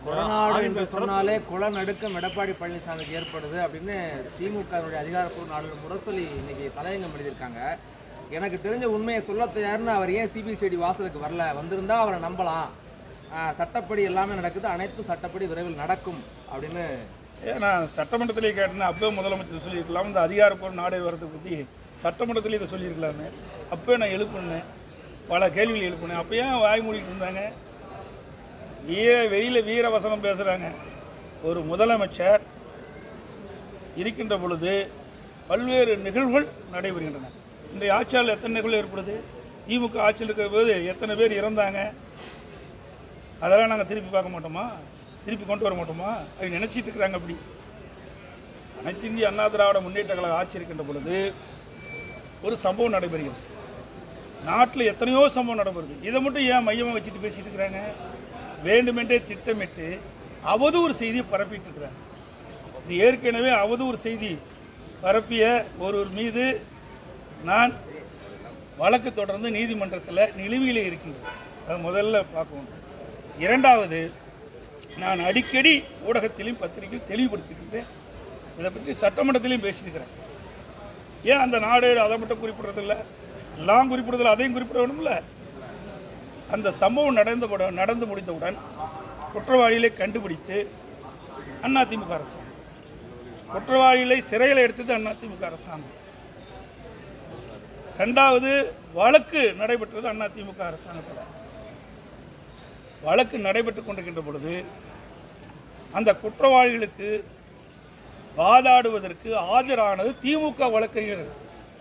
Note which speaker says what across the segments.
Speaker 1: கொடநாடு என்று சொன்னாலே குல நடுக்கம் எடப்பாடி பழனிசாமிக்கு ஏற்படுது அப்படின்னு திமுகவினுடைய அதிகாரப்பூர்வ நாடு முரசொலி இன்னைக்கு தலையங்கம் எழுதியிருக்காங்க எனக்கு தெரிஞ்ச உண்மையை சொல்ல தயார்னு அவர் ஏன் சிபிசிஐடி வாசலுக்கு வரல வந்திருந்தா அவரை நம்பலாம் ஆஹ் சட்டப்படி எல்லாமே நடக்குது அனைத்தும் சட்டப்படி விரைவில் நடக்கும் அப்படின்னு
Speaker 2: ஏன்னா சட்டமன்றத்திலே கேட்டேன்னா அப்போ முதலமைச்சர் சொல்லியிருக்கலாம் இந்த அதிகாரப்பூர்வ நாடே வரதை பற்றி சட்டமன்றத்திலே இதை சொல்லியிருக்கலாமே அப்போ நான் எழுப்புனேன் பல கேள்விகள் எழுப்புனேன் அப்போ ஏன் வாய் மூடிட்டு இருந்தாங்க வீர வெளியில் வீர வசனம் பேசுகிறாங்க ஒரு முதலமைச்சர் இருக்கின்ற பொழுது பல்வேறு நிகழ்வுகள் நடைபெறுகின்றன இன்றைய ஆட்சியாளர் எத்தனை நிகழ்வு ஏற்படுது திமுக ஆட்சியில் இருக்கிற போது எத்தனை பேர் இறந்தாங்க அதெல்லாம் நாங்கள் திருப்பி பார்க்க மாட்டோமா திருப்பி கொண்டு வர மாட்டோமா அது நினச்சிட்டு இருக்கிறாங்க அப்படி அனைத்து இந்திய அண்ணா திராவிட முன்னேற்ற கழக ஆட்சி இருக்கின்ற பொழுது ஒரு சம்பவம் நடைபெறுகிறது நாட்டில் எத்தனையோ சம்பவம் நடைபெறுது இதை மட்டும் ஏன் மையமாக வச்சுட்டு பேசிட்டு இருக்கிறாங்க வேண்டுமென்றே திட்டமிட்டு அவதூறு செய்தியை பரப்பிட்டு இருக்கிறாங்க இது ஏற்கனவே அவதூறு செய்தி பரப்பிய ஒருவர் மீது நான் வழக்கு தொடர்ந்து நீதிமன்றத்தில் நிலுவையில் இருக்கின்றது அது முதல்ல பார்க்கணும் இரண்டாவது நான் அடிக்கடி ஊடகத்திலையும் பத்திரிகையில் தெளிவுபடுத்தியிருக்கின்றேன் இதை பற்றி சட்டமன்றத்திலையும் பேசியிருக்கிறேன் ஏன் அந்த நாடு அதை மட்டும் குறிப்பிடுறதில்ல எல்லாம் குறிப்பிடுறதில்ல அதையும் குறிப்பிட வேணும்ல அந்த சம்பவம் நடந்தவுடன் நடந்து முடிந்தவுடன் குற்றவாளிகளை கண்டுபிடித்து அதிமுக அரசாங்கம் குற்றவாளிகளை சிறையில் எடுத்தது அதிமுக அரசாங்கம் ரெண்டாவது வழக்கு நடைபெற்றது அதிமுக அரசாங்கத்தில் வழக்கு நடைபெற்று கொண்டிருக்கின்ற பொழுது அந்த குற்றவாளிகளுக்கு வாதாடுவதற்கு ஆஜரானது திமுக வழக்கறிஞர்கள்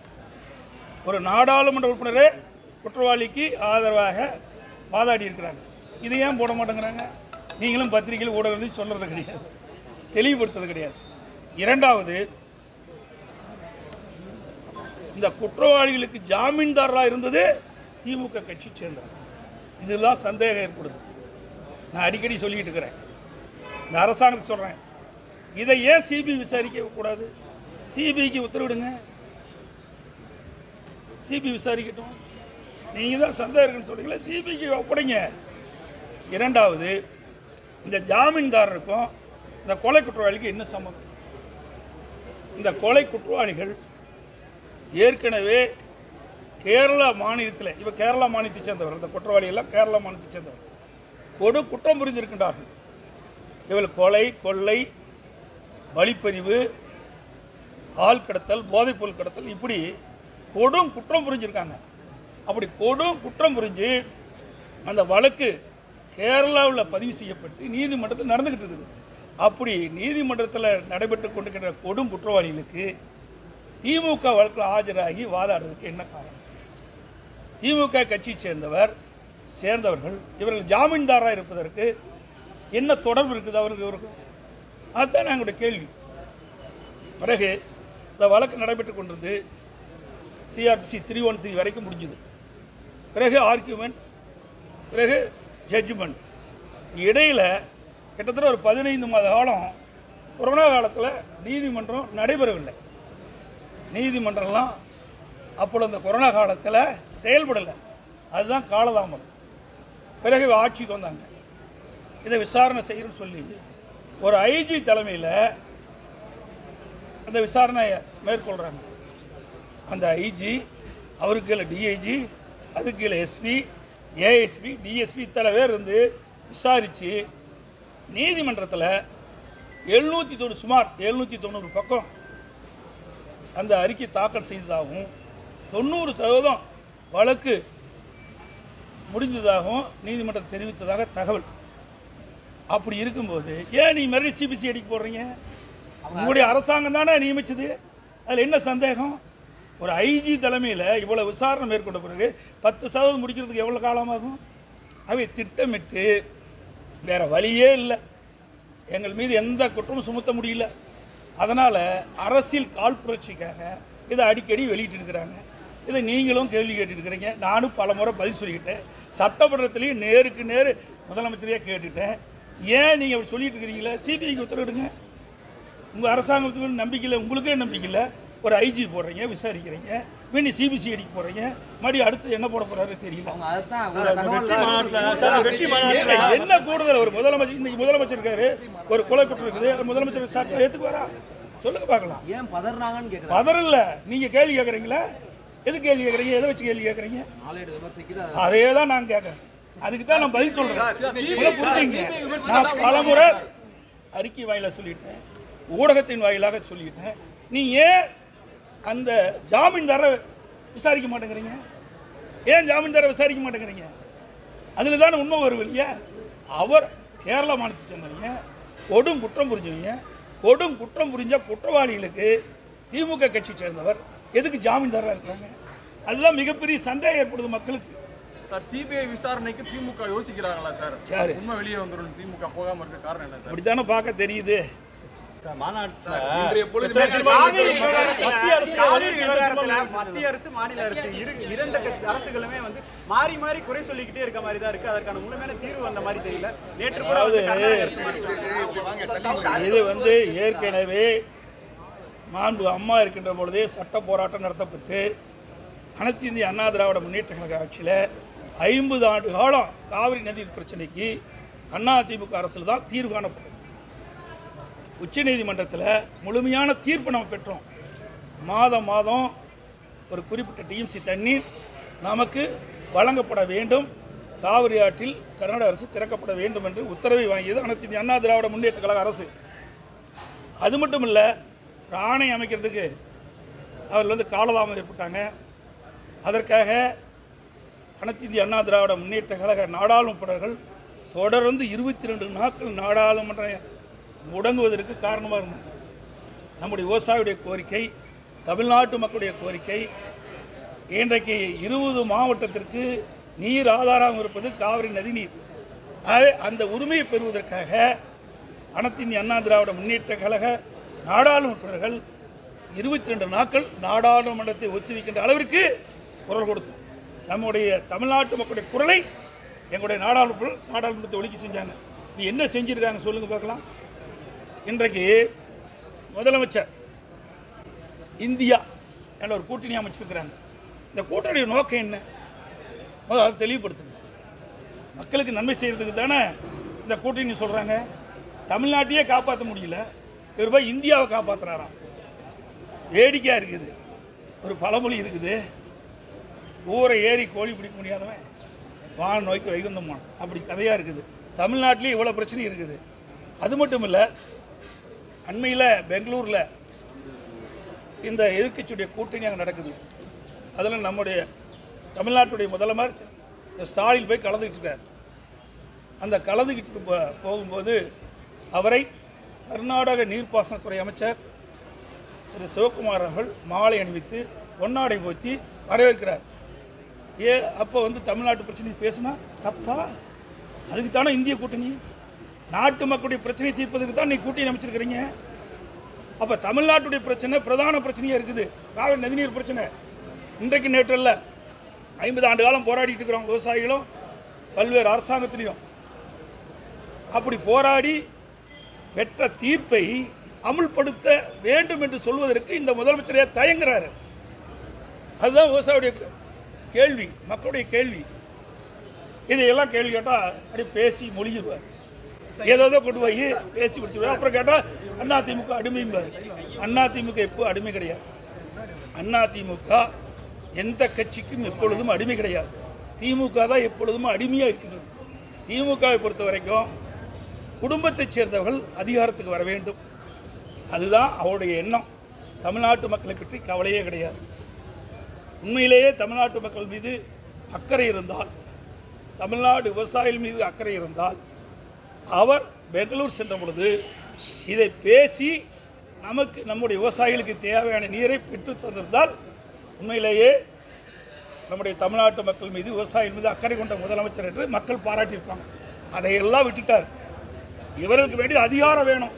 Speaker 2: ஒரு நாடாளுமன்ற உறுப்பினரே குற்றவாளிக்கு ஆதரவாக வாதாடி இருக்கிறாங்க இதை ஏன் போட மாட்டேங்கிறாங்க நீங்களும் பத்திரிகையில் ஊடகத்தில் சொல்கிறது கிடையாது தெளிவுபடுத்துறது கிடையாது இரண்டாவது இந்த குற்றவாளிகளுக்கு ஜாமீன்தாரராக இருந்தது திமுக கட்சி சேர்ந்தவர் இதெல்லாம் சந்தேகம் ஏற்படுது நான் அடிக்கடி சொல்லிட்டு இருக்கிறேன் இந்த அரசாங்கத்தை சொல்கிறேன் இதை ஏன் சிபிஐ விசாரிக்க கூடாது சிபிஐக்கு உத்தரவிடுங்க சிபிஐ விசாரிக்கட்டும் நீங்கள் தான் சந்தேகம் இருக்குன்னு சொல்றீங்களா சிபிஐக்கு ஒப்படைங்க இரண்டாவது இந்த ஜாமீன்தாரருக்கும் இந்த கொலை குற்றவாளிக்கு என்ன சம்மந்தம் இந்த கொலை குற்றவாளிகள் ஏற்கனவே கேரளா மாநிலத்தில் இப்போ கேரளா மாநிலத்தை சேர்ந்தவர் இந்த குற்றவாளி எல்லாம் கேரளா மாநிலத்தை சேர்ந்தவர் கொடு குற்றம் புரிந்திருக்கின்றார்கள் இவள் கொலை கொள்ளை வழிப்பறிவு ஆள் கடத்தல் போதைப்பொருள் கடத்தல் இப்படி கொடும் குற்றம் புரிஞ்சிருக்காங்க அப்படி கொடும் குற்றம் புரிஞ்சு அந்த வழக்கு கேரளாவில் பதிவு செய்யப்பட்டு நீதிமன்றத்தில் நடந்துக்கிட்டு இருக்குது அப்படி நீதிமன்றத்தில் நடைபெற்று கொண்டிருக்கின்ற கொடும் குற்றவாளிகளுக்கு திமுக வழக்கில் ஆஜராகி வாதாடுவதற்கு என்ன காரணம் திமுக கட்சியை சேர்ந்தவர் சேர்ந்தவர்கள் இவர்கள் ஜாமீன்தாராக இருப்பதற்கு என்ன தொடர்பு இருக்குது அவருக்கு இவருக்கும் அதுதான் எங்களுடைய கேள்வி பிறகு இந்த வழக்கு நடைபெற்று கொண்டிருந்து சிஆர்பிசி த்ரீ ஒன் த்ரீ வரைக்கும் முடிஞ்சுது பிறகு ஆர்கியூமெண்ட் பிறகு ஜட்ஜ்மெண்ட் இடையில் கிட்டத்தட்ட ஒரு பதினைந்து மாத காலம் கொரோனா காலத்தில் நீதிமன்றம் நடைபெறவில்லை நீதிமன்றம்லாம் அப்பொழுது அந்த கொரோனா காலத்தில் செயல்படலை அதுதான் காலதாமதம் பிறகு ஆட்சிக்கு வந்தாங்க இதை விசாரணை செய்யணும்னு சொல்லி ஒரு ஐஜி தலைமையில் அந்த விசாரணையை மேற்கொள்கிறாங்க அந்த ஐஜி அவருக்கு கீழே டிஐஜி அதுக்கு கீழே எஸ்பி ஏஎஸ்பி டிஎஸ்பி இத்தனை பேர் இருந்து விசாரித்து நீதிமன்றத்தில் எழுநூற்றி தொண்ணூறு சுமார் எழுநூற்றி தொண்ணூறு பக்கம் அந்த அறிக்கை தாக்கல் செய்ததாகவும் தொண்ணூறு சதவீதம் வழக்கு முடிந்ததாகவும் நீதிமன்றம் தெரிவித்ததாக தகவல் அப்படி இருக்கும்போது ஏன் நீ மறுபடியும் சிபிசி அடிக்க போடுறீங்க உங்களுடைய அரசாங்கம் தானே நியமிச்சது அதில் என்ன சந்தேகம் ஒரு ஐஜி தலைமையில் இவ்வளோ விசாரணை மேற்கொண்ட பிறகு பத்து சதவீதம் முடிக்கிறதுக்கு எவ்வளோ காலமாகும் அவை திட்டமிட்டு வேற வழியே இல்லை எங்கள் மீது எந்த குற்றமும் சுமத்த முடியல அதனால் அரசியல் காழ்ப்புணர்ச்சிக்காக இதை அடிக்கடி வெளியிட்டு இருக்கிறாங்க இதை நீங்களும் கேள்வி கேட்டுருக்கிறீங்க நானும் பல முறை பதில் சொல்லிக்கிட்டேன் சட்டமன்றத்திலையும் நேருக்கு நேர் முதலமைச்சரையாக கேட்டுட்டேன் ஏன் நீங்கள் அப்படி சொல்லிட்டு இருக்கிறீங்களே சிபிஐக்கு உத்தரவிடுங்க உங்கள் அரசாங்கத்துக்கு நம்பிக்கை இல்லை உங்களுக்கே நம்பிக்கை இல்லை ஒரு ஐஜி போடுறீங்க விசாரிக்கிறீங்க மீண்டும் சிபிசிஐடிக்கு போடுறீங்க மறுபடியும் அடுத்து என்ன போட போறாரு தெரியல
Speaker 1: அவங்க அதைத்தான் ஒரு தகவல்
Speaker 3: சார் வெற்றி மாநாட்டில்
Speaker 2: ஏங்க, என்ன கூடுதல் ஒரு முதலமைச்சர் இன்னைக்கு முதலமைச்சர் இருக்காரு ஒரு கொலை குற்றம் இருக்குது அது முதலமைச்சர் சாட்டில் ஏத்துக்குவாரா சொல்லுங்க பார்க்கலாம்
Speaker 1: ஏன் பதறாங்கன்னு கேக்குறாங்க
Speaker 2: பதறல்ல நீங்க கேள்வி கேட்குறீங்களா எது கேள்வி கேட்குறீங்க எதை வச்சு கேள்வி கேட்குறீங்க
Speaker 1: நாளேடு விமர்சிக்குது அது
Speaker 2: அதே தான் நான் கேட்குறேன் அதுக்கு தான் நான் பதில் சொல்றேன் முதல்ல புரிஞ்சுங்க நான் பலமுறை அறிக்கை வாயில சொல்லிட்டேன் ஊடகத்தின் வாயிலாக சொல்லிட்டேன் நீ ஏன் அந்த ஜாமீன்தாரை விசாரிக்க மாட்டேங்கிறீங்க ஏன் ஜாமீன்தாரை விசாரிக்க மாட்டேங்கிறீங்க அதில் தானே உண்மை வரும் இல்லையா அவர் கேரள மாநிலத்தை சேர்ந்தவங்க கொடும் குற்றம் புரிஞ்சவங்க கொடும் குற்றம் புரிஞ்ச குற்றவாளிகளுக்கு திமுக கட்சி சேர்ந்தவர் எதுக்கு ஜாமீன்தாராக இருக்கிறாங்க அதுதான் மிகப்பெரிய சந்தேகம் ஏற்படுது மக்களுக்கு
Speaker 4: சார் சிபிஐ விசாரணைக்கு திமுக யோசிக்கிறாங்களா சார்
Speaker 2: யாரு
Speaker 4: உண்மை வெளியே வந்துடும் திமுக போகாம இருக்க காரணம் என்ன சார்
Speaker 2: அப்படித்தானே பார்க்க தெரியுது
Speaker 3: சார் மாநாட்டில்
Speaker 4: இன்றைய பொழுது
Speaker 3: மத்திய அரசு காவிரி விவகாரத்துல மத்திய அரசு மாநில அரசு இரு இரண்டு கட்சி அரசுகளுமே வந்து மாறி மாறி குறை சொல்லிக்கிட்டே இருக்க மாதிரி தான் இருக்கு அதற்கான முழுமையான தீர்வு வந்த மாதிரி தெரியல நேற்று கூட வந்து கர்நாடக அரசு
Speaker 2: இது வந்து ஏற்கனவே மாண்பு அம்மா இருக்கின்ற பொழுதே சட்ட போராட்டம் நடத்தப்பட்டு அனைத்து இந்திய அண்ணா திராவிட முன்னேற்ற கழக ஆட்சியில் ஐம்பது ஆண்டு காலம் காவிரி நதி பிரச்சனைக்கு அண்ணா திமுக அரசில் தான் தீர்வு காணப்பட்டது உச்சநீதிமன்றத்தில் முழுமையான தீர்ப்பு நம்ம பெற்றோம் மாதம் மாதம் ஒரு குறிப்பிட்ட டிஎம்சி தண்ணீர் நமக்கு வழங்கப்பட வேண்டும் காவிரி ஆற்றில் கர்நாடக அரசு திறக்கப்பட வேண்டும் என்று உத்தரவை வாங்கியது அனைத்து இந்திய அண்ணா திராவிட முன்னேற்ற கழக அரசு அது மட்டும் இல்லை ஒரு ஆணை அமைக்கிறதுக்கு அவர்கள் வந்து காலதாமதம் ஏற்பட்டாங்க அதற்காக அனைத்து இந்திய அண்ணா திராவிட முன்னேற்ற கழக நாடாளுமன்றர்கள் தொடர்ந்து இருபத்தி ரெண்டு நாட்கள் நாடாளுமன்ற முடங்குவதற்கு காரணமாக இருந்தாங்க நம்முடைய விவசாயியுடைய கோரிக்கை தமிழ்நாட்டு மக்களுடைய கோரிக்கை இன்றைக்கு இருபது மாவட்டத்திற்கு நீர் ஆதாரம் இருப்பது காவிரி நதிநீர் ஆகவே அந்த உரிமையை பெறுவதற்காக அனைத்து இந்திய அண்ணா திராவிட முன்னேற்ற கழக நாடாளுமன்றர்கள் இருபத்தி ரெண்டு நாட்கள் நாடாளுமன்றத்தை ஒத்திவைக்கின்ற அளவிற்கு குரல் கொடுத்தோம் நம்முடைய தமிழ்நாட்டு மக்களுடைய குரலை எங்களுடைய நாடாளுமன்ற நாடாளுமன்றத்தை ஒழிக்க செஞ்சாங்க நீ என்ன செஞ்சிருக்காங்க சொல்லுங்க பார்க்கலாம் இன்றைக்கு முதலமைச்சர் இந்தியா என்ற ஒரு கூட்டணி அமைச்சிருக்கிறாங்க இந்த கூட்டணிய நோக்கம் என்ன முதல்ல அதை தெளிவுபடுத்துங்க மக்களுக்கு நன்மை செய்கிறதுக்கு தானே இந்த கூட்டணி சொல்கிறாங்க தமிழ்நாட்டையே காப்பாற்ற முடியல இவர் போய் இந்தியாவை காப்பாற்றுறாராம் வேடிக்கையாக இருக்குது ஒரு பழமொழி இருக்குது ஊரை ஏறி கோழி பிடிக்க முடியாதவன் வான் நோய்க்கு வைகுந்தமான் அப்படி கதையாக இருக்குது தமிழ்நாட்டிலேயே இவ்வளோ பிரச்சனை இருக்குது அது மட்டும் இல்லை அண்மையில் பெங்களூரில் இந்த எதிர்க்கட்சியுடைய கூட்டணி அங்கே நடக்குது அதில் நம்முடைய தமிழ்நாட்டுடைய முதலமைச்சர் திரு ஸ்டாலின் போய் கலந்துக்கிட்டு இருக்கார் அந்த கலந்துக்கிட்டு போ- போகும்போது அவரை கர்நாடக நீர்ப்பாசனத்துறை அமைச்சர் திரு சிவகுமார் அவர்கள் மாலை அணிவித்து பொன்னாடை போத்தி வரவேற்கிறார் ஏ அப்போ வந்து தமிழ்நாட்டு பிரச்சனை பேசுனா தப்பா அதுக்கு தானே இந்திய கூட்டணி நாட்டு மக்களுடைய பிரச்சனையை தீர்ப்பதற்கு தான் நீ கூட்டணி அமைச்சிருக்கிறீங்க அப்போ தமிழ்நாட்டுடைய பிரச்சனை பிரதான பிரச்சனையாக இருக்குது காவிரி நதிநீர் பிரச்சனை இன்றைக்கு நேற்று இல்லை ஐம்பது ஆண்டு காலம் போராடிட்டு இருக்கிறோம் விவசாயிகளும் பல்வேறு அரசாங்கத்திலையும் அப்படி போராடி பெற்ற தீர்ப்பை அமுல்படுத்த வேண்டும் என்று சொல்வதற்கு இந்த முதலமைச்சரே தயங்குறாரு அதுதான் விவசாயியுடைய கேள்வி மக்களுடைய கேள்வி இதையெல்லாம் கேள்வி கேட்டால் அப்படி பேசி மொழிகிடுவார் ஏதோ ஏதோ கொண்டு போய் பேசி முடிச்சுடுவார் அப்புறம் கேட்டால் அண்ணா திமுக அடிமைம்பார் அண்ணா திமுக எப்போ அடிமை கிடையாது அண்ணா திமுக எந்த கட்சிக்கும் எப்பொழுதும் அடிமை கிடையாது திமுக தான் எப்பொழுதும் அடிமையாக இருக்கின்றது திமுகவை பொறுத்த வரைக்கும் குடும்பத்தைச் சேர்ந்தவர்கள் அதிகாரத்துக்கு வர வேண்டும் அதுதான் அவருடைய எண்ணம் தமிழ்நாட்டு மக்களை பற்றி கவலையே கிடையாது உண்மையிலேயே தமிழ்நாட்டு மக்கள் மீது அக்கறை இருந்தால் தமிழ்நாடு விவசாயிகள் மீது அக்கறை இருந்தால் அவர் பெங்களூர் சென்ற பொழுது இதை பேசி நமக்கு நம்முடைய விவசாயிகளுக்கு தேவையான நீரை பெற்று தந்திருந்தால் உண்மையிலேயே நம்முடைய தமிழ்நாட்டு மக்கள் மீது விவசாயிகள் மீது அக்கறை கொண்ட முதலமைச்சர் என்று மக்கள் பாராட்டியிருப்பாங்க அதையெல்லாம் விட்டுட்டார் இவர்களுக்கு வேண்டிய அதிகாரம் வேணும்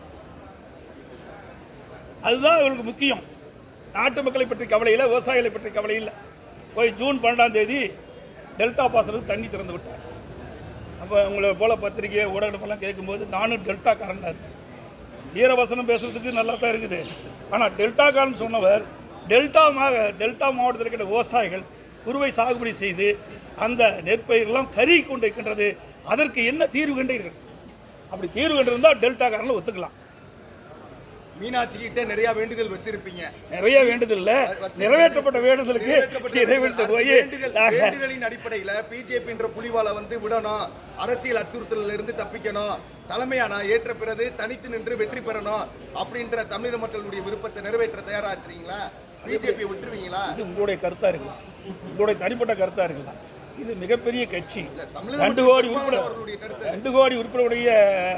Speaker 2: அதுதான் இவர்களுக்கு முக்கியம் நாட்டு மக்களை பற்றி கவலை இல்லை விவசாயிகளை பற்றி கவலை இல்லை போய் ஜூன் பன்னெண்டாம் தேதி டெல்டா பாசனத்துக்கு தண்ணி திறந்து விட்டார் அப்போ உங்களை போல பத்திரிகை ஊடகமெல்லாம் கேட்கும்போது நானும் டெல்டாக்காரன் வீரவசனம் பேசுறதுக்கு நல்லா தான் இருக்குது ஆனால் டெல்டாக்காரன் சொன்னவர் டெல்டா மா டெல்டா மாவட்டத்தில் இருக்கிற விவசாயிகள் குறுவை சாகுபடி செய்து அந்த நெற்பயிரெல்லாம் கருகி கொண்டு இருக்கின்றது அதற்கு என்ன தீர்வு கண்டு இருக்கிறது அப்படி தீர்வு கண்டு இருந்தால் டெல்டாக்காரங்களை ஒத்துக்கலாம்
Speaker 5: மீனாட்சி கிட்ட நிறைய வேண்டுதல் வச்சிருப்பீங்க
Speaker 2: நிறைய வேண்டுதல் இல்ல நிறைவேற்றப்பட்ட வேண்டுதலுக்கு நிறைவேற்ற போய்
Speaker 5: வேண்டுதல்
Speaker 2: நாங்க
Speaker 5: வேண்டுதலின் அடிப்படையில பிஜேபின்ற புலிவாலை வந்து விடணும் அரசியல் அச்சுறுத்தலில் இருந்து தப்பிக்கணும் தலைமையானா ஏற்ற பிறகு தனித்து நின்று வெற்றி பெறணும் அப்படின்ற தமிழக மக்களுடைய விருப்பத்தை நிறைவேற்ற தயாரா இருக்கிறீங்களா பிஜேபி விட்டுருவீங்களா
Speaker 2: இது உங்களுடைய கருத்தா இருக்கலாம் உங்களுடைய தனிப்பட்ட கருத்தா இருக்கலாம் இது மிகப்பெரிய கட்சி
Speaker 5: தமிழக
Speaker 2: ரெண்டு
Speaker 5: மக்கள்
Speaker 2: கோடி
Speaker 5: அவர்களுடைய
Speaker 2: உறுப்பினர்
Speaker 5: கருத்து.
Speaker 2: ரெண்டு கோடி உறுப்பினருடைய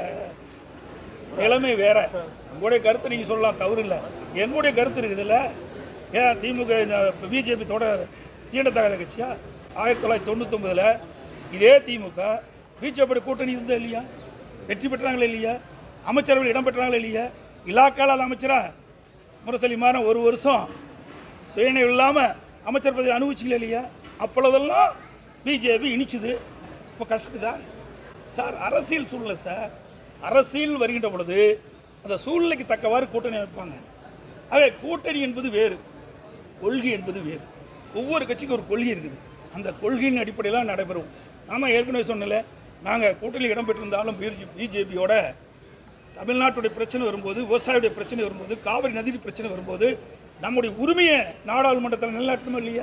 Speaker 2: நிலைமை வேற உங்களுடைய கருத்து நீங்க சொல்லலாம் தவறு இல்லை எங்களுடைய கருத்து இருக்குதுல்ல ஏன் திமுக பிஜேபி தொட தீண்டத்தகாத கட்சியா ஆயிரத்தி தொள்ளாயிரத்தி தொண்ணூத்தொன்பதுல இதே திமுக பிஜேபி கூட்டணி இருந்தா இல்லையா வெற்றி பெற்றாங்களா இல்லையா அமைச்சரவையில் இடம் பெற்றாங்களா இல்லையா இலாக்கால அமைச்சரா முரசலிமான ஒரு வருஷம் சுயநினைவு இல்லாமல் அமைச்சர் பதவி அனுபவிச்சிங்களா இல்லையா அப்பொழுதெல்லாம் பிஜேபி இனிச்சுது இப்போ கசக்குதா சார் அரசியல் சூழ்நிலை சார் அரசியல் வருகின்ற பொழுது அந்த சூழ்நிலைக்கு தக்கவாறு கூட்டணி வைப்பாங்க அவே கூட்டணி என்பது வேறு கொள்கை என்பது வேறு ஒவ்வொரு கட்சிக்கும் ஒரு கொள்கை இருக்குது அந்த கொள்கையின் அடிப்படையில் தான் நடைபெறும் நாம ஏற்கனவே சொன்னல நாங்கள் கூட்டணியில் இடம் பெற்றிருந்தாலும் பிஜேபியோட தமிழ்நாட்டுடைய பிரச்சனை வரும்போது விவசாயியுடைய பிரச்சனை வரும்போது காவிரி நதி பிரச்சனை வரும்போது நம்முடைய உரிமையை நாடாளுமன்றத்தில் நிலைநாட்டணும் இல்லையா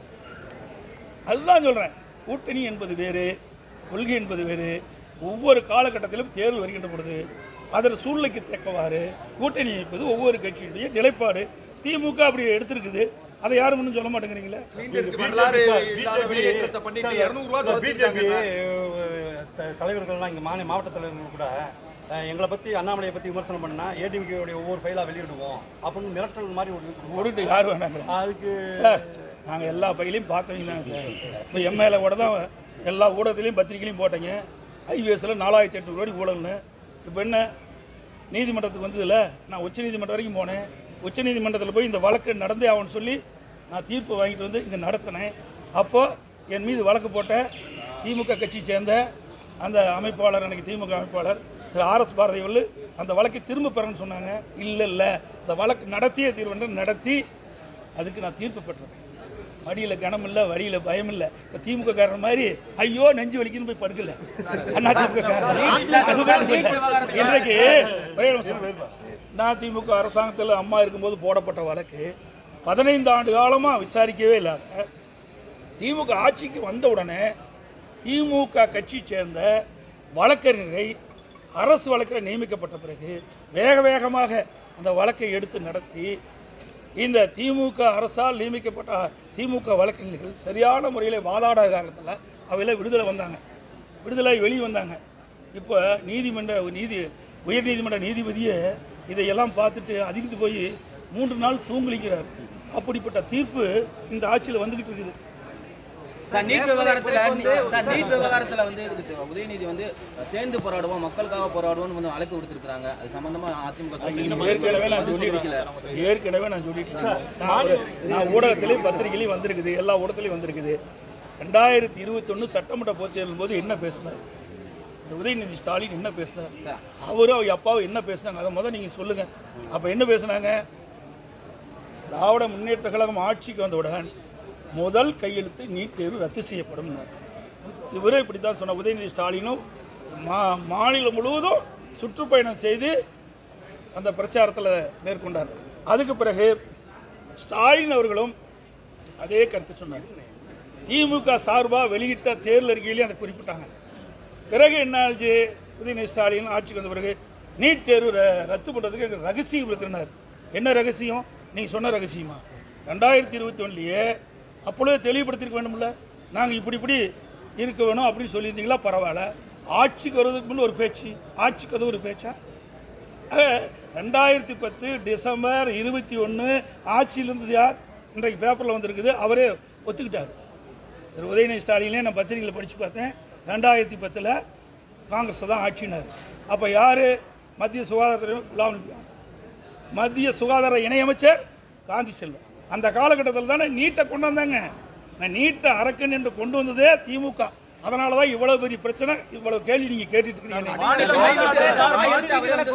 Speaker 2: அதுதான் சொல்கிறேன் கூட்டணி என்பது வேறு கொள்கை என்பது வேறு ஒவ்வொரு காலகட்டத்திலும் தேர்தல் வருகின்ற பொழுது அதன் சூழ்நிலைக்கு தக்கவாறு கூட்டணி என்பது ஒவ்வொரு கட்சியுடைய நிலைப்பாடு திமுக அப்படி எடுத்திருக்குது அதை யாரும் ஒன்றும் சொல்ல மாட்டேங்கிறீங்களே
Speaker 5: மீண்டும் வரலாறு இல்லாத வெளியேற்றத்தை பண்ணிட்டு இருநூறு ரூபாய்
Speaker 6: பிஜேபி
Speaker 5: தொலைச்சிருக்காங்க
Speaker 6: தலைவர்கள்லாம் இங்கே மாநில மாவட்ட தலைவர்கள் கூட அஹ், எங்களை பற்றி அண்ணாமலையை பற்றி விமர்சனம் பண்ணா ஏடிஎம்கேடைய ஒவ்வொரு ஃபைலாக வெளியிடுவோம் அப்படின்னு மிரட்டல் மாதிரி ஒரு இது.
Speaker 2: ஓடிட்டு யார் வேணாங்கிறா
Speaker 6: அதுக்கு
Speaker 2: சார் நாங்கள் எல்லா பையிலையும் பார்த்தவங்க தாங்க சார் இப்போ எம்எல்ஏ கூட தான் எல்லா ஊடகத்துலேயும் பத்திரிக்கையிலையும் போட்டீங்க ஐபிஎஸ்சில் நாலாயிரத்தி எட்நூறு கோடி ஊழல்னு இப்போ என்ன நீதிமன்றத்துக்கு வந்ததில்ல நான் உச்ச நீதிமன்றம் வரைக்கும் போனேன் உச்ச நீதிமன்றத்தில் போய் இந்த வழக்கு நடந்தே ஆகும்னு சொல்லி நான் தீர்ப்பு வாங்கிட்டு வந்து இங்கே நடத்தினேன் அப்போது என் மீது வழக்கு போட்ட திமுக கட்சி சேர்ந்த அந்த அமைப்பாளர் எனக்கு திமுக அமைப்பாளர் திரு ஆர்எஸ் பாரதிவல்லு அந்த வழக்கை திரும்ப பெறணும்னு சொன்னாங்க இல்லை இல்லை இந்த வழக்கு நடத்திய தீர்வு நடத்தி அதுக்கு நான் தீர்ப்பு பெற்றிருக்கேன் மடியில் கனம் இல்லை வரியில் பயம் இல்லை இப்போ திமுக காரன் மாதிரி ஐயோ நெஞ்சு வலிக்குன்னு போய் படுக்கல அண்ணா திமுக காரன் அது மட்டும் இல்ல. இன்றைக்கு ஒரே நிமிஷம் நான் திமுக அரசாங்கத்தில் அம்மா இருக்கும்போது போடப்பட்ட வழக்கு பதினைந்து ஆண்டு காலமாக விசாரிக்கவே இல்லாத திமுக ஆட்சிக்கு வந்த உடனே திமுக கட்சி சேர்ந்த வழக்கறிஞரை அரசு வழக்கில் நியமிக்கப்பட்ட பிறகு வேக வேகமாக அந்த வழக்கை எடுத்து நடத்தி இந்த திமுக அரசால் நியமிக்கப்பட்ட திமுக வழக்கறிஞர்கள் சரியான முறையில் வாதாடாத காரணத்தில் அவையில் விடுதலை வந்தாங்க விடுதலை வெளியே வந்தாங்க இப்போ நீதிமன்ற நீதி உயர்நீதிமன்ற நீதிபதியே இதையெல்லாம் பார்த்துட்டு அதிர்ந்து போய் மூன்று நாள் தூங்குலிக்கிறார் அப்படிப்பட்ட தீர்ப்பு இந்த ஆட்சியில் வந்துக்கிட்டு இருக்குது
Speaker 7: சார் நீட் விவகாரத்துல சார் நீட் விவகாரத்துல வந்து இதுக்கு உதயநிதி வந்து சேர்ந்து போராடுவோம் மக்களுக்காக போராடுவோம்னு வந்து அழைப்பு விடுத்திருக்காங்க அது சம்பந்தமா அதிமுக சொல்லிட்டு
Speaker 2: ஏற்கனவே நான்
Speaker 7: பதில்
Speaker 2: சொல்லிட்டேன்
Speaker 7: சொல்லிக்கல.
Speaker 2: ஏற்கனவே நான் சொல்லிட்டு இருக்கேன். நான் ஒரு- நான் ஊடகத்திலையும் பத்திரிகையிலையும் வந்திருக்குது எல்லா ஊடகத்திலையும் வந்திருக்குது ரெண்டாயிரத்தி இருபத்தொன்று சட்டமன்ற பொதுத் தேர்தல் போது என்ன பேசினார் இந்த உதயநிதி ஸ்டாலின் என்ன பேசினார் அவரும் அவங்க அப்பாவும் என்ன பேசினாங்க அதை முதல் நீங்கள் சொல்லுங்கள் அப்போ என்ன பேசுனாங்க திராவிட முன்னேற்ற கழகம் ஆட்சிக்கு வந்தவுடன் முதல் கையெழுத்து நீட் தேர்வு ரத்து செய்யப்படும் இவரே இப்படி தான் சொன்ன உதயநிதி ஸ்டாலினும் மா மாநிலம் முழுவதும் சுற்றுப்பயணம் செய்து அந்த பிரச்சாரத்தில் மேற்கொண்டார் அதுக்கு பிறகு ஸ்டாலின் அவர்களும் அதே கருத்து சொன்னார் திமுக சார்பாக வெளியிட்ட தேர்தல் அறிக்கையிலேயே அதை குறிப்பிட்டாங்க பிறகு என்ன ஆச்சு உதயநிதி ஸ்டாலின் ஆட்சிக்கு வந்த பிறகு நீட் தேர்வு ர- ரத்து பண்ணுறதுக்கு எங்களுக்கு ரகசியம் இருக்கிறார் என்ன ரகசியம் நீங்கள் சொன்ன ரகசியமா ரெண்டாயிரத்தி இருபத்தி ஒன்றுலையே அப்பொழுதே தெளிவுபடுத்திருக்க வேண்டும்ல நாங்கள் இப்படி இப்படி இருக்க வேணும் அப்படின்னு சொல்லியிருந்தீங்களா பரவாயில்ல ஆட்சிக்கு வர்றதுக்கு முன்ன ஒரு பேச்சு ஆட்சிக்கு வந்து ஒரு பேச்சா அஹ், ரெண்டாயிரத்தி பத்து டிசம்பர் இருபத்தி ஒன்று ஆட்சியில் இருந்தது யார் இன்றைக்கு பேப்பரில் வந்திருக்குது அவரே ஒத்துக்கிட்டார் திரு உதயநிதி ஸ்டாலினே நான் பத்திரிகையில் படித்து பார்த்தேன் ரெண்டாயிரத்தி பத்தில் காங்கிரஸ் தான் ஆட்சினார் அப்போ யார் மத்திய சுகாதாரத்துறை குலாம் நபி ஆசாத் மத்திய சுகாதார இணையமைச்சர் காந்தி செல்வம் அந்த காலகட்டத்தில் தானே நீட்டை கொண்டு வந்தாங்க நான் நீட்டை அரக்கன் என்று கொண்டு வந்ததே திமுக அதனால தான் இவ்வளவு பெரிய பிரச்சனை இவ்வளவு கேள்வி நீங்கள் கேட்டுட்டு இருக்கீங்க
Speaker 7: ஆய்விட்டு- ஆய்விட்டு அவரே வந்து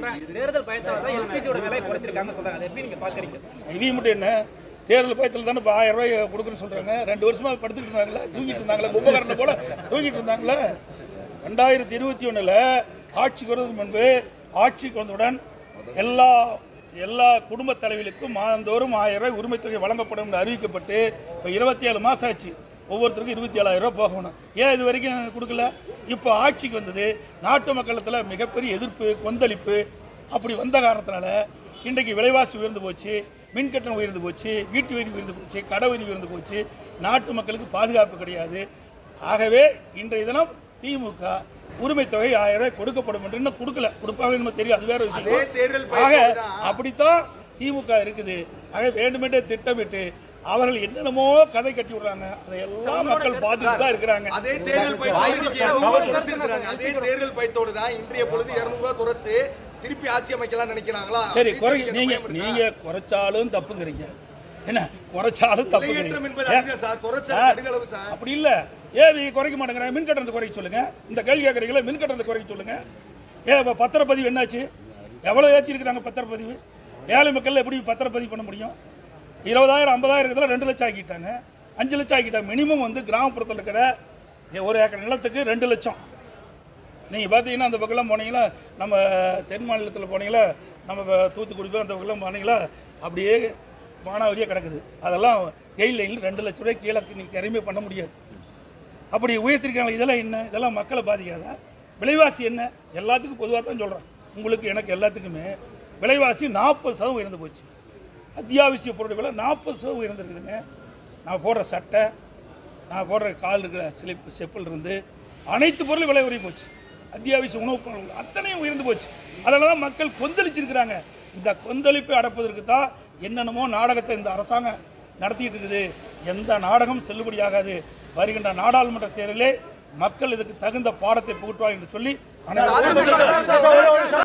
Speaker 8: சொல்றாங்க தேர்தல் பயத்தால தான் எல்பிஜியோட விலை குறைச்சிருக்காங்க சொல்றாங்க அதை எப்படி நீங்க பாக்குறீங்க
Speaker 2: இவங்க மட்டும் என்ன தேர்தல் பயத்தில் தானே இப்போ ஆயிரம் ரூபாய் கொடுக்குறேன்னு சொல்கிறாங்க ரெண்டு வருஷமா படுத்துக்கிட்டு இருந்தாங்களே தூங்கிட்டு இருந்தாங்களே கும்பகரணை போல தூங்கிட்டு இருந்தாங்களே ரெண்டாயிரத்தி இருபத்தி ஒன்றில் ஆட்சிக்கு வருவதற்கு முன்பு ஆட்சிக்கு வந்தவுடன் எல்லா எல்லா குடும்பத் தலைவிகளுக்கும் மாதந்தோறும் ஆயிரம் ரூபாய் உரிமைத் தொகை வழங்கப்படும் என்று அறிவிக்கப்பட்டு இப்போ இருபத்தி ஏழு மாதம் ஆச்சு ஒவ்வொருத்தருக்கும் இருபத்தி ஏழாயிரம் ரூபாய் போகணும் ஏன் இது வரைக்கும் கொடுக்கல இப்போ ஆட்சிக்கு வந்தது நாட்டு மக்களத்தில் மிகப்பெரிய எதிர்ப்பு கொந்தளிப்பு அப்படி வந்த காரணத்தினால இன்றைக்கு விலைவாசி உயர்ந்து போச்சு மின் கட்டணம் உயர்ந்து போச்சு வீட்டு வரி உயர்ந்து போச்சு கடை வரி உயர்ந்து போச்சு நாட்டு மக்களுக்கு பாதுகாப்பு கிடையாது ஆகவே இன்றைய தினம் திமுக உரிமை தொகை ஆயிரம் ரூபாய் கொடுக்கப்படும் என்று இன்னும் கொடுக்கல கொடுப்பாங்கன்னு நமக்கு தெரியும் அது வேற
Speaker 5: அதே
Speaker 2: விஷயம்
Speaker 5: தேர்தல்
Speaker 2: ஆக
Speaker 5: பயத்தோட தான்.
Speaker 2: அப்படித்தான் திமுக இருக்குது ஆக வேண்டுமென்றே திட்டமிட்டு அவர்கள் என்னென்னமோ கதை கட்டி விடுறாங்க அதையெல்லாம் மக்கள் பார்த்துட்டு தான் இருக்கிறாங்க
Speaker 5: அதே தேர்தல் பயத்தோடு இன்னைக்கு 200 ரூபாய் குறைச்சிருக்காங்க. அதே தேர்தல் பயத்தோடு தான் இன்றைய பொழுது 200 ரூபாய் குறைச்சு திருப்பி ஆட்சி அமைக்கலாம் நினைக்கிறாங்களா
Speaker 2: சரி குறை
Speaker 5: BJP
Speaker 2: நீங்க
Speaker 5: பயன்படுத்தா?
Speaker 2: நீங்க குறைச்சாலும் தப்புங்கிறீங்க என்ன குறைச்சாலும்
Speaker 5: விலையேற்றம் என்பது
Speaker 2: தப்புங்கிறீங்க
Speaker 5: அதிகம் சார். குறைச்சல்
Speaker 2: சார்,
Speaker 5: கடுகளவு சார்.
Speaker 2: அப்படி இல்ல ஏன் இவங்க குறைக்க மாட்டேங்கிறாங்க மின் கட்டணத்தை குறைக்க சொல்லுங்க இந்த கேள்வி கேட்குறீங்களா மின் கட்டணத்தை குறைக்க சொல்லுங்க ஏன் இப்போ பத்திரப்பதிவு என்னாச்சு எவ்வளோ ஏற்றிருக்கிறாங்க பத்திரப்பதிவு ஏழை மக்கள் எப்படி பத்திரப்பதிவு பண்ண முடியும் இருபதாயிரம் ஐம்பதாயிரம் இருக்கிறதுல ரெண்டு லட்சம் ஆக்கிட்டாங்க அஞ்சு லட்சம் ஆக்கிட்டாங்க மினிமம் வந்து கிராமப்புறத்தில் இருக்கிற ஒரு ஏக்கர் நிலத்துக்கு ரெண்டு லட்சம் நீங்கள் பார்த்தீங்கன்னா அந்த பக்கம்லாம் போனீங்களா நம்ம தென் மாநிலத்தில் போனீங்களா நம்ம ப- தூத்துக்குடி போய் அந்த பக்கம்லாம் போனீங்களா அப்படியே மானாவரியாக கிடக்குது அதெல்லாம் கெயில் லைனில் ரெண்டு லட்ச ரூபாய் கீழே நீங்கள் கரிமே பண்ண முடியாது அப்படி உயர்த்திருக்காங்க இதெல்லாம் என்ன இதெல்லாம் மக்களை பாதிக்காதா விலைவாசி என்ன எல்லாத்துக்கும் பொதுவாக தான் சொல்கிறேன் உங்களுக்கு எனக்கு எல்லாத்துக்குமே விலைவாசி நாற்பது சதவீதம் உயர்ந்து போச்சு அத்தியாவசிய பொருள் விலை நாற்பது சதவீதம் உயர்ந்துருக்குதுங்க நான் போடுற சட்டை நான் போடுற கால் இருக்கிற ஸ்லிப் செப்பல் இருந்து அனைத்து பொருளும் விலை உயர்ந்து போச்சு அத்தியாவசிய உணவுப் பொருட்கள் அத்தனையும் உயர்ந்து போச்சு அதனால தான் மக்கள் கொந்தளிச்சிருக்கிறாங்க இந்த கொந்தளிப்பை அடப்பதற்கு தான் என்னென்னமோ நாடகத்தை இந்த அரசாங்கம் நடத்திட்டு இருக்குது எந்த நாடகம் செல்லுபடியாகாது வருகின்ற நாடாளுமன்ற தேர்தலிலே மக்கள் இதுக்கு தகுந்த பாடத்தை புகட்டுவார் என்று சொல்லி அனைவரும்